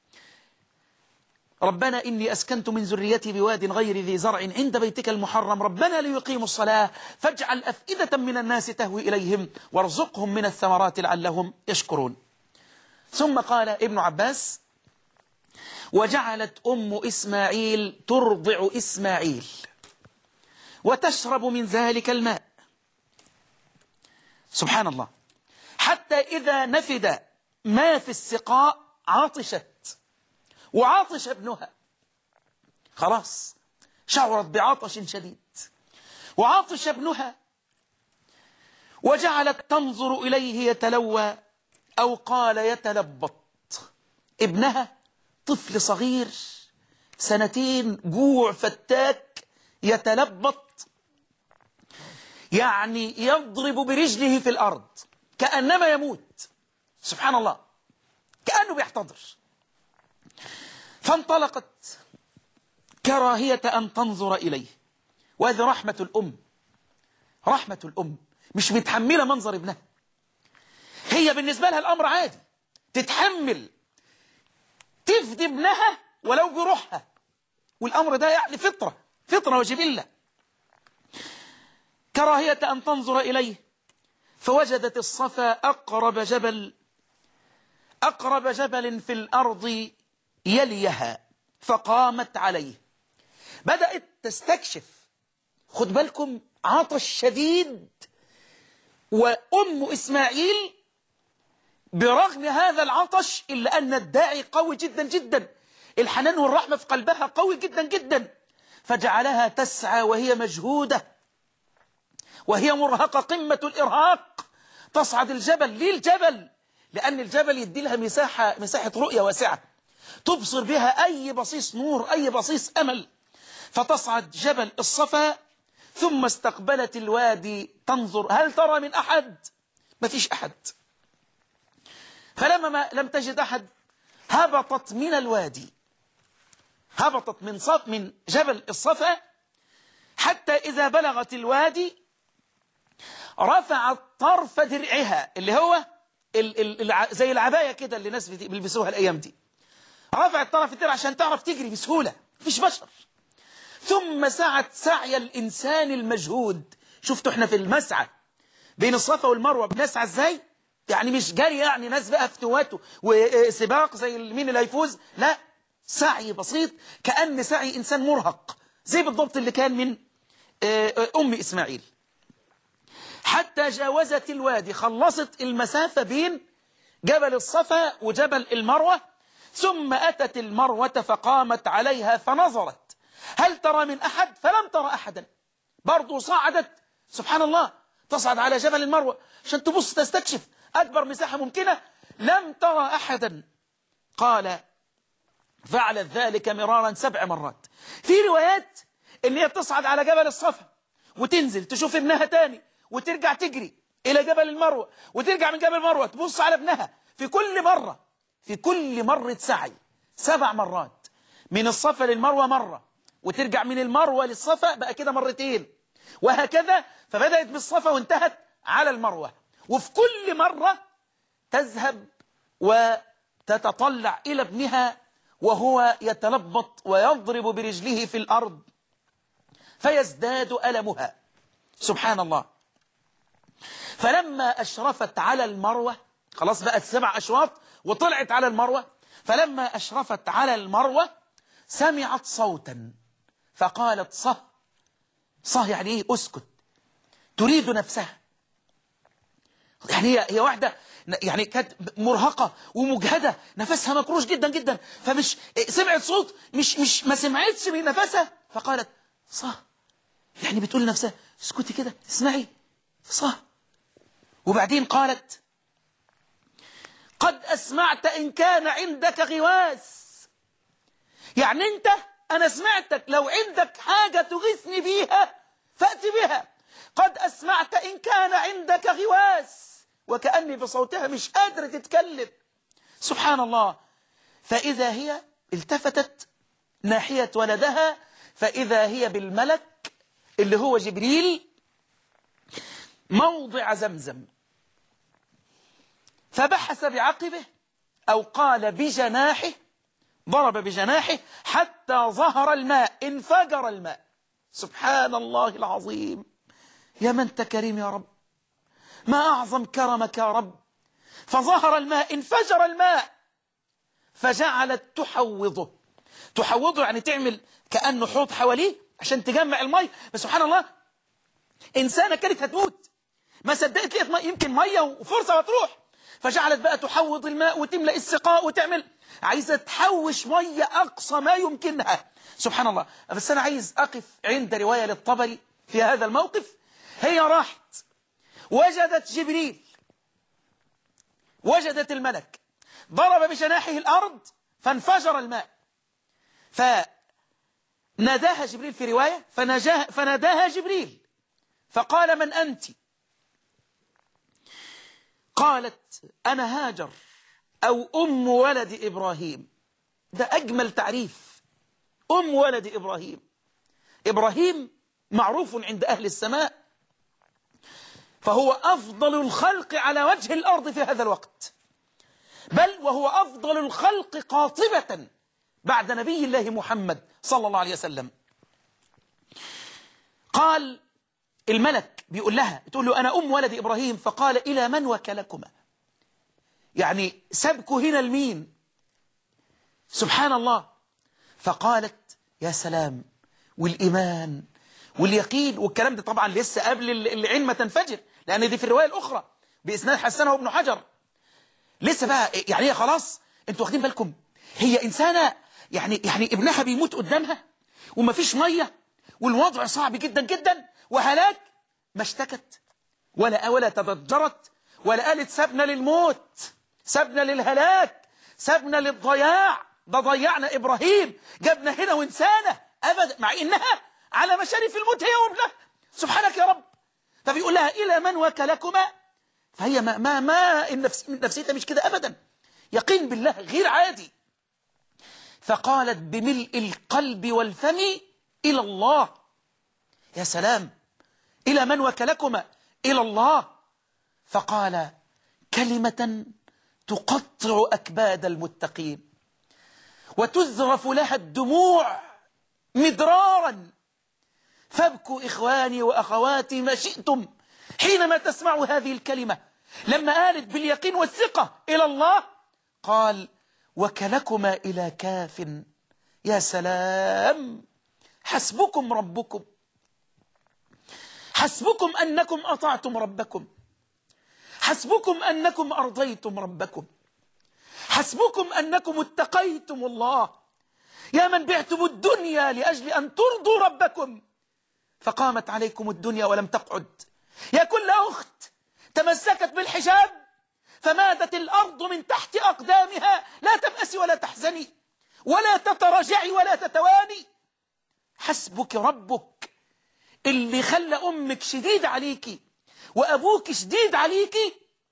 ربنا إني أسكنت من ذريتي بواد غير ذي زرع عند بيتك المحرم ربنا ليقيموا الصلاة فاجعل أفئدة من الناس تهوي إليهم وارزقهم من الثمرات لعلهم يشكرون ثم قال ابن عباس وجعلت أم إسماعيل ترضع إسماعيل وتشرب من ذلك الماء سبحان الله حتى إذا نفد ما في السقاء عطشت وعطش ابنها خلاص شعرت بعطش شديد وعطش ابنها وجعلت تنظر إليه يتلوى أو قال يتلبط ابنها طفل صغير سنتين جوع فتاك يتلبط يعني يضرب برجله في الأرض كأنما يموت سبحان الله كأنه بيحتضر فانطلقت كراهية أن تنظر إليه وهذه رحمة الأم رحمة الأم مش متحملة منظر ابنها هي بالنسبة لها الأمر عادي تتحمل تفدي ابنها ولو بروحها والأمر ده يعني فطرة فطرة وجبلة كراهية أن تنظر إليه فوجدت الصفا أقرب جبل أقرب جبل في الأرض يليها فقامت عليه بدأت تستكشف خد بالكم عطش شديد وأم إسماعيل برغم هذا العطش إلا أن الداعي قوي جدا جدا الحنان والرحمة في قلبها قوي جدا جدا فجعلها تسعى وهي مجهودة وهي مرهقة قمة الإرهاق تصعد الجبل ليه الجبل؟ لأن الجبل يدي لها مساحة, مساحة رؤية واسعة تبصر بها أي بصيص نور أي بصيص أمل فتصعد جبل الصفا ثم استقبلت الوادي تنظر هل ترى من أحد ما فيش أحد فلما ما لم تجد أحد هبطت من الوادي هبطت من صف من جبل الصفا حتى إذا بلغت الوادي رفعت طرف درعها اللي هو ال ال زي العباية كده اللي الناس بيلبسوها الأيام دي رفعت طرف الدرع عشان تعرف تجري بسهولة مفيش بشر ثم سعت سعي الإنسان المجهود شفتوا احنا في المسعى بين الصفا والمروة بنسعى ازاي يعني مش جري يعني ناس بقى فتواته وسباق زي مين اللي هيفوز لا سعي بسيط كأن سعي إنسان مرهق زي بالضبط اللي كان من أم إسماعيل حتى جاوزت الوادي خلصت المسافة بين جبل الصفا وجبل المروة ثم أتت المروة فقامت عليها فنظرت هل ترى من أحد فلم ترى أحدا برضو صعدت سبحان الله تصعد على جبل المروة عشان تبص تستكشف أكبر مساحة ممكنة لم ترى أحدا قال فعلت ذلك مرارا سبع مرات في روايات ان هي تصعد على جبل الصفا وتنزل تشوف ابنها تاني وترجع تجري إلى جبل المروة وترجع من جبل المروة تبص على ابنها في كل مرة في كل مرة سعي سبع مرات من الصفا للمروة مرة وترجع من المروة للصفا بقى كده مرتين وهكذا فبدأت بالصفا وانتهت على المروة وفي كل مرة تذهب وتتطلع إلى ابنها وهو يتلبط ويضرب برجله في الأرض فيزداد ألمها سبحان الله فلما أشرفت على المروة خلاص بقت سبع أشواط وطلعت على المروة فلما أشرفت على المروة سمعت صوتا فقالت صه صه يعني إيه أسكت تريد نفسها يعني هي هي واحدة يعني كانت مرهقة ومجهدة نفسها مكروش جدا جدا فمش سمعت صوت مش مش ما سمعتش من نفسها فقالت صه يعني بتقول لنفسها اسكتي كده اسمعي صه وبعدين قالت قد أسمعت إن كان عندك غواس يعني أنت أنا سمعتك لو عندك حاجة تغيثني بيها فأت بها قد أسمعت إن كان عندك غواس وكأني بصوتها مش قادرة تتكلم سبحان الله فإذا هي التفتت ناحية ولدها فإذا هي بالملك اللي هو جبريل موضع زمزم فبحث بعقبه أو قال بجناحه ضرب بجناحه حتى ظهر الماء انفجر الماء سبحان الله العظيم يا من أنت كريم يا رب ما أعظم كرمك يا رب فظهر الماء انفجر الماء فجعلت تحوضه تحوضه يعني تعمل كأنه حوض حواليه عشان تجمع المي بس سبحان الله إنسانة كانت هتموت ما صدقت لقيت مي يمكن مية وفرصة وتروح فجعلت بقى تحوض الماء وتملأ السقاء وتعمل عايزة تحوش مية أقصى ما يمكنها سبحان الله بس أنا عايز أقف عند رواية للطبري في هذا الموقف هي راحت وجدت جبريل وجدت الملك ضرب بجناحه الأرض فانفجر الماء فناداها جبريل في رواية فنجاها فناداها جبريل فقال من أنت قالت أنا هاجر أو أم ولد إبراهيم ده أجمل تعريف أم ولد إبراهيم إبراهيم معروف عند أهل السماء فهو أفضل الخلق على وجه الأرض في هذا الوقت بل وهو أفضل الخلق قاطبة بعد نبي الله محمد صلى الله عليه وسلم قال الملك بيقول لها تقول له أنا أم ولد إبراهيم فقال إلى من وكلكما يعني سبكوا هنا المين سبحان الله فقالت يا سلام والإيمان واليقين والكلام ده طبعا لسه قبل العين ما تنفجر لأن دي في الرواية الأخرى بإسناد حسنه ابن حجر لسه بقى يعني هي خلاص انتوا واخدين بالكم هي إنسانة يعني يعني ابنها بيموت قدامها ومفيش مية والوضع صعب جدا جدا وهلاك ما اشتكت ولا ولا تضجرت ولا قالت سابنا للموت سابنا للهلاك سابنا للضياع ده ضيعنا إبراهيم جابنا هنا وانسانة أبدا مع إنها على مشارف الموت هي وابنها سبحانك يا رب فبيقول لها إلى من وكلكما فهي ما ما ما النفس نفسيتها مش كده أبدا يقين بالله غير عادي فقالت بملء القلب والفم إلى الله يا سلام إلى من وكلكما إلى الله فقال كلمة تقطع أكباد المتقين وتذرف لها الدموع مدرارا فابكوا إخواني وأخواتي ما شئتم حينما تسمعوا هذه الكلمة لما قالت باليقين والثقة إلى الله قال وكلكما إلى كاف يا سلام حسبكم ربكم حسبكم أنكم أطعتم ربكم حسبكم أنكم أرضيتم ربكم حسبكم أنكم اتقيتم الله يا من بعتم الدنيا لأجل أن ترضوا ربكم فقامت عليكم الدنيا ولم تقعد يا كل أخت تمسكت بالحجاب فمادت الأرض من تحت أقدامها لا تبأسي ولا تحزني ولا تتراجعي ولا تتواني حسبك ربك اللي خلى أمك شديد عليكي وأبوك شديد عليكي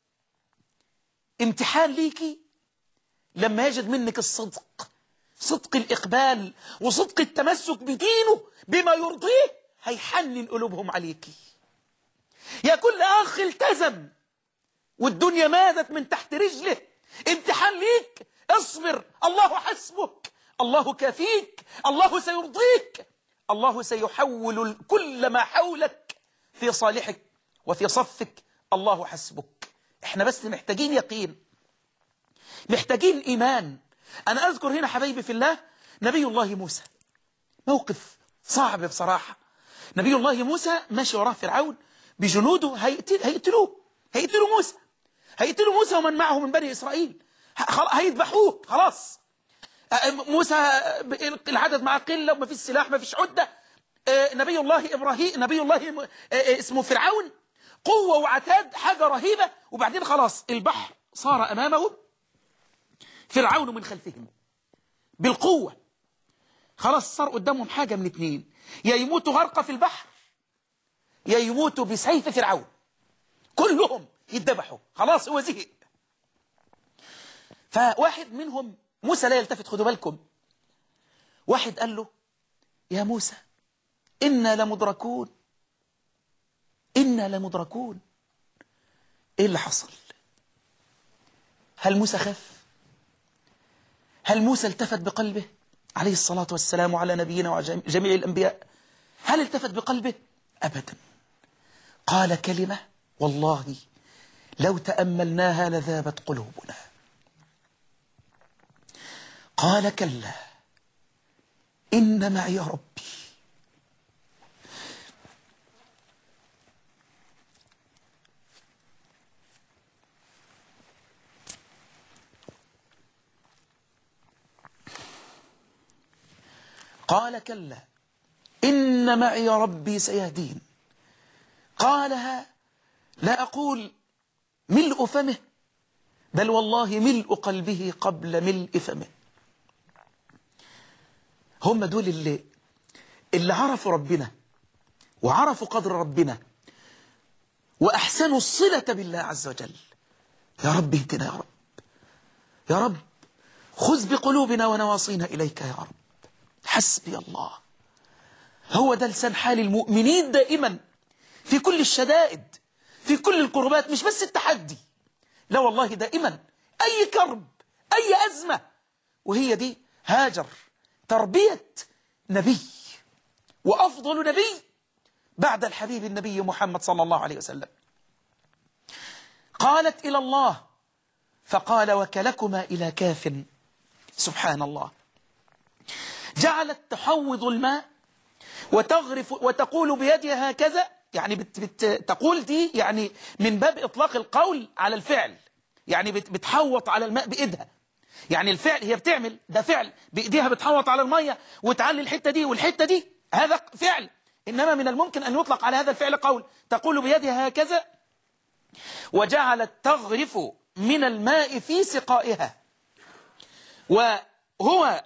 امتحان ليكي لما يجد منك الصدق صدق الإقبال وصدق التمسك بدينه بما يرضيه هيحنن قلوبهم عليكي يا كل أخ التزم والدنيا مادت من تحت رجله امتحان ليك اصبر الله حسبك الله كافيك الله سيرضيك الله سيحول كل ما حولك في صالحك وفي صفك الله حسبك احنا بس محتاجين يقين محتاجين إيمان أنا أذكر هنا حبايبي في الله نبي الله موسى موقف صعب بصراحة نبي الله موسى ماشي وراه فرعون بجنوده هيقتل هيقتلوه هيقتلوا موسى هيقتلوا موسى ومن معه من بني إسرائيل هيذبحوه خلاص موسى العدد مع قلة وما فيش سلاح ما فيش عدة نبي الله إبراهيم نبي الله اسمه فرعون قوة وعتاد حاجة رهيبة وبعدين خلاص البحر صار أمامهم فرعون من خلفهم بالقوة خلاص صار قدامهم حاجة من اتنين يا يموتوا غرقة في البحر يا يموتوا بسيف فرعون كلهم يتذبحوا خلاص هو زهق فواحد منهم موسى لا يلتفت خدوا بالكم واحد قال له يا موسى إنا لمدركون إنا لمدركون إيه اللي حصل هل موسى خاف هل موسى التفت بقلبه عليه الصلاة والسلام على نبينا وجميع الأنبياء هل التفت بقلبه أبدا قال كلمة والله لو تأملناها لذابت قلوبنا قال كلا إن معي ربي قال كلا إن معي ربي سيهدين قالها لا أقول ملء فمه بل والله ملء قلبه قبل ملء فمه هم دول اللي اللي عرفوا ربنا وعرفوا قدر ربنا وأحسنوا الصلة بالله عز وجل يا رب اهدنا يا رب يا رب خذ بقلوبنا ونواصينا إليك يا رب حسبي الله هو ده لسان حال المؤمنين دائما في كل الشدائد في كل القربات مش بس التحدي لا والله دائما أي كرب أي أزمة وهي دي هاجر تربية نبي وأفضل نبي بعد الحبيب النبي محمد صلى الله عليه وسلم قالت إلى الله فقال وكلكما إلى كاف سبحان الله جعلت تحوض الماء وتغرف وتقول بيدها هكذا يعني بت بت تقول دي يعني من باب إطلاق القول على الفعل يعني بت بتحوط على الماء بإيدها يعني الفعل هي بتعمل ده فعل بإيديها بتحوط على المية وتعلي الحتة دي والحتة دي هذا فعل إنما من الممكن أن يطلق على هذا الفعل قول تقول بيدها هكذا وجعلت تغرف من الماء في سقائها وهو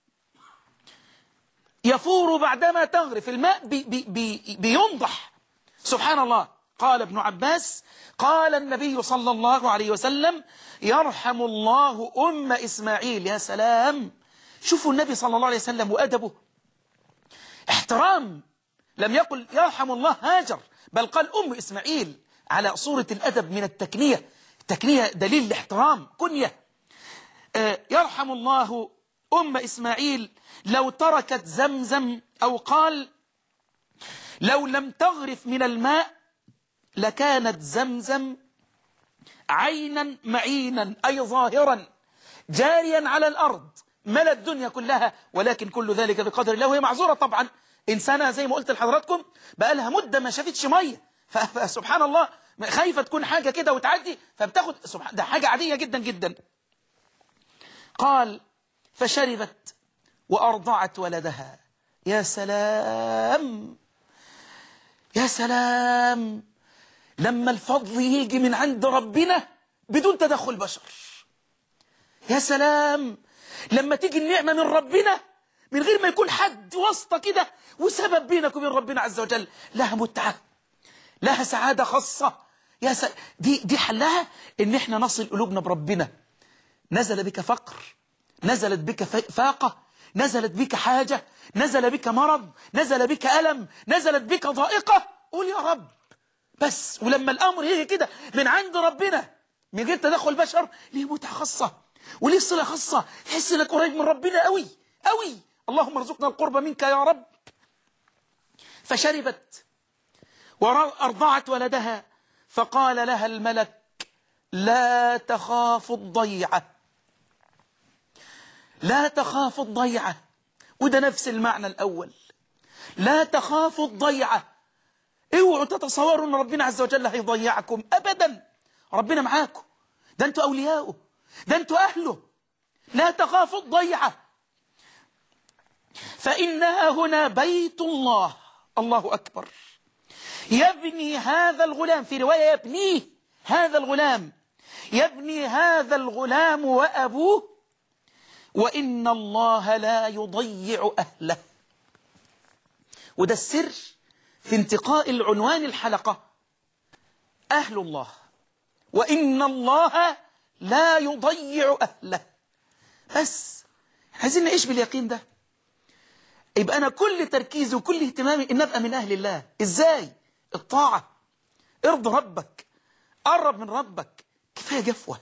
يفور بعدما تغرف الماء بي بي بي بينضح سبحان الله قال ابن عباس قال النبي صلى الله عليه وسلم يرحم الله أم إسماعيل يا سلام شوفوا النبي صلى الله عليه وسلم وأدبه احترام لم يقل يرحم الله هاجر بل قال أم إسماعيل على صورة الأدب من التكنية التكنية دليل الاحترام كنية آه يرحم الله أم إسماعيل لو تركت زمزم أو قال لو لم تغرف من الماء لكانت زمزم عينا معينا أي ظاهرا جاريا على الأرض ملا الدنيا كلها ولكن كل ذلك بقدر الله وهي معذورة طبعا إنسانة زي ما قلت لحضراتكم بقى لها مدة ما شافتش مية فسبحان الله خايفة تكون حاجة كده وتعدي فبتاخد ده حاجة عادية جدا جدا قال فشربت وأرضعت ولدها يا سلام يا سلام لما الفضل يجي من عند ربنا بدون تدخل بشر يا سلام لما تيجي النعمة من ربنا من غير ما يكون حد واسطة كده وسبب بينك وبين ربنا عز وجل لها متعة لها سعادة خاصة يا س... دي دي حلها ان احنا نصل قلوبنا بربنا نزل بك فقر نزلت بك فاقة نزلت بك حاجة نزل بك مرض نزل بك ألم نزلت بك ضائقة قول يا رب بس ولما الأمر يجي كده من عند ربنا من غير تدخل بشر ليه متعة خاصة وليه صلة خاصة تحس انك قريب من ربنا قوي قوي اللهم ارزقنا القرب منك يا رب فشربت وأرضعت ولدها فقال لها الملك لا تخاف الضيعة لا تخاف الضيعة وده نفس المعنى الأول لا تخاف الضيعة اوعوا تتصوروا ان ربنا عز وجل هيضيعكم ابدا ربنا معاكم ده انتوا اولياؤه ده انتوا اهله لا تخافوا الضيعة فإنها هنا بيت الله الله أكبر يبني هذا الغلام في رواية يبنيه هذا الغلام يبني هذا الغلام وأبوه وإن الله لا يضيع أهله وده السر في انتقاء العنوان الحلقة أهل الله وإن الله لا يضيع أهله بس عايزين نعيش باليقين ده يبقى أنا كل تركيزي وكل اهتمامي إن أبقى من أهل الله إزاي الطاعة ارض ربك قرب من ربك كفاية جفوة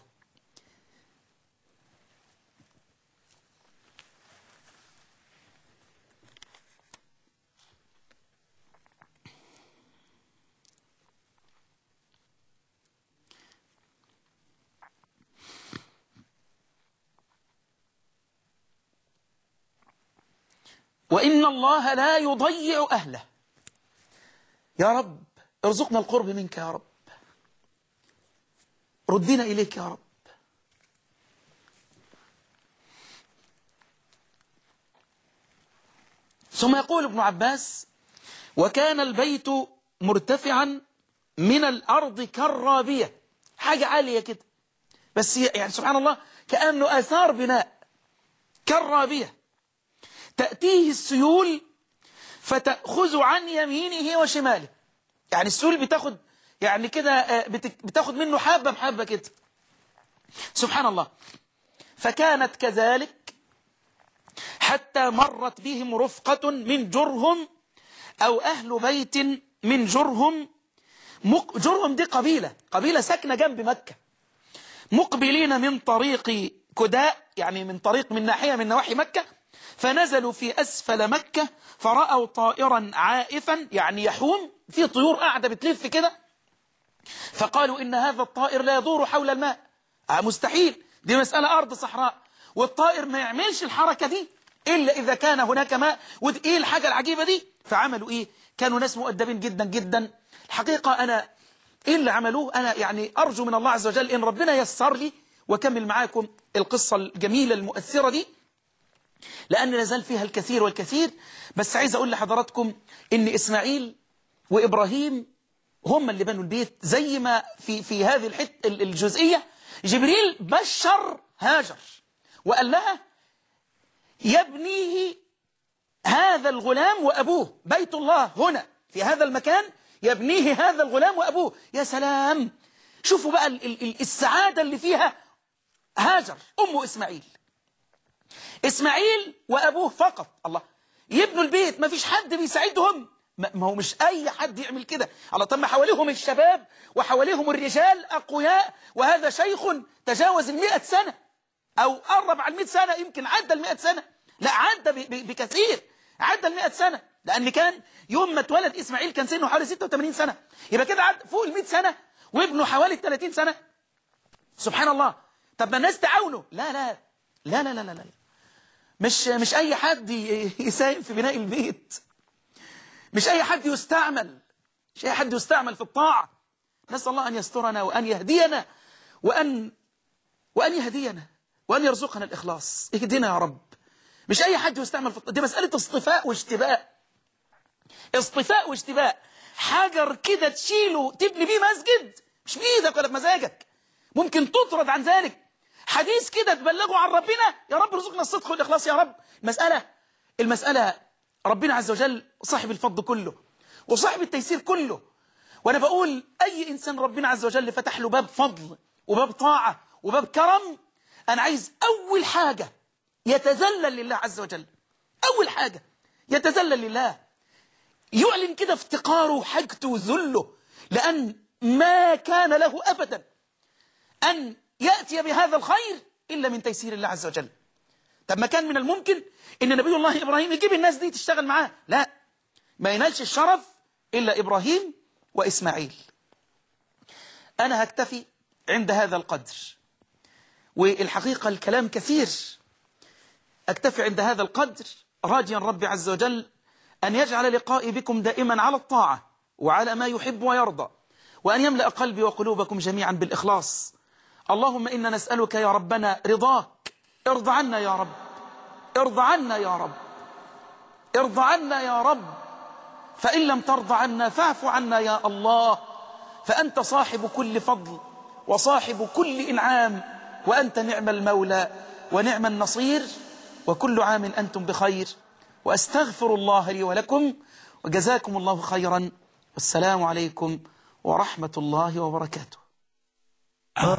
وإن الله لا يضيع أهله يا رب ارزقنا القرب منك يا رب ردنا إليك يا رب ثم يقول ابن عباس وكان البيت مرتفعا من الأرض كالرابية حاجة عالية كده بس يعني سبحان الله كأنه آثار بناء كالرابية تأتيه السيول فتأخذ عن يمينه وشماله يعني السيول بتاخد يعني كده بتاخد منه حبة بحبة كده سبحان الله فكانت كذلك حتى مرت بهم رفقة من جرهم أو أهل بيت من جرهم جرهم دي قبيلة قبيلة ساكنة جنب مكة مقبلين من طريق كداء يعني من طريق من ناحية من نواحي مكة فنزلوا في أسفل مكة فرأوا طائرا عائفا يعني يحوم في طيور قاعدة بتلف كده فقالوا إن هذا الطائر لا يدور حول الماء آه مستحيل دي مسألة أرض صحراء والطائر ما يعملش الحركة دي إلا إذا كان هناك ماء وإيه الحاجة العجيبة دي فعملوا إيه كانوا ناس مؤدبين جدا جدا الحقيقة أنا إيه اللي عملوه أنا يعني أرجو من الله عز وجل إن ربنا يسر لي وكمل معاكم القصة الجميلة المؤثرة دي لأن لازال فيها الكثير والكثير بس عايز أقول لحضراتكم إن إسماعيل وإبراهيم هم اللي بنوا البيت زي ما في في هذه الحت الجزئية جبريل بشر هاجر وقال لها يبنيه هذا الغلام وأبوه بيت الله هنا في هذا المكان يبنيه هذا الغلام وأبوه يا سلام شوفوا بقى السعادة اللي فيها هاجر أم إسماعيل إسماعيل وأبوه فقط الله يبنوا البيت ما فيش حد بيساعدهم ما هو مش أي حد يعمل كده الله طب ما حواليهم الشباب وحواليهم الرجال أقوياء وهذا شيخ تجاوز المئة سنة أو قرب على المئة سنة يمكن عدى المئة سنة لا عدى بكثير عدى المئة سنة لأن كان يوم ما اتولد إسماعيل كان سنه حوالي 86 سنة يبقى كده عدى فوق المئة سنة وابنه حوالي 30 سنة سبحان الله طب ما الناس تعاونوا لا لا لا لا لا لا, لا. مش مش أي حد يساهم في بناء البيت مش أي حد يستعمل مش أي حد يستعمل في الطاعة نسأل الله أن يسترنا وأن يهدينا وأن وأن يهدينا وأن يرزقنا الإخلاص اهدنا يا رب مش أي حد يستعمل في دي مسألة اصطفاء واشتباء اصطفاء واشتباء حجر كده تشيله تبني بيه مسجد مش بإيدك ولا بمزاجك ممكن تطرد عن ذلك حديث كده تبلغه عن ربنا يا رب ارزقنا الصدق والإخلاص يا رب المسألة المسألة ربنا عز وجل صاحب الفضل كله وصاحب التيسير كله وأنا بقول أي إنسان ربنا عز وجل فتح له باب فضل وباب طاعة وباب كرم أنا عايز أول حاجة يتذلل لله عز وجل أول حاجة يتذلل لله يعلن كده افتقاره وحاجته وذله لأن ما كان له أبدا أن يأتي بهذا الخير إلا من تيسير الله عز وجل طب ما كان من الممكن ان نبي الله ابراهيم يجيب الناس دي تشتغل معاه لا ما ينالش الشرف الا ابراهيم واسماعيل انا هكتفي عند هذا القدر والحقيقه الكلام كثير اكتفي عند هذا القدر راجيا ربي عز وجل ان يجعل لقائي بكم دائما على الطاعه وعلى ما يحب ويرضى وان يملا قلبي وقلوبكم جميعا بالاخلاص اللهم انا نسالك يا ربنا رضاك ارض عنا يا رب ارض عنا يا رب ارض عنا يا رب فإن لم ترض عنا فاعف عنا يا الله فأنت صاحب كل فضل وصاحب كل إنعام وأنت نعم المولى ونعم النصير وكل عام أنتم بخير وأستغفر الله لي ولكم وجزاكم الله خيرا والسلام عليكم ورحمة الله وبركاته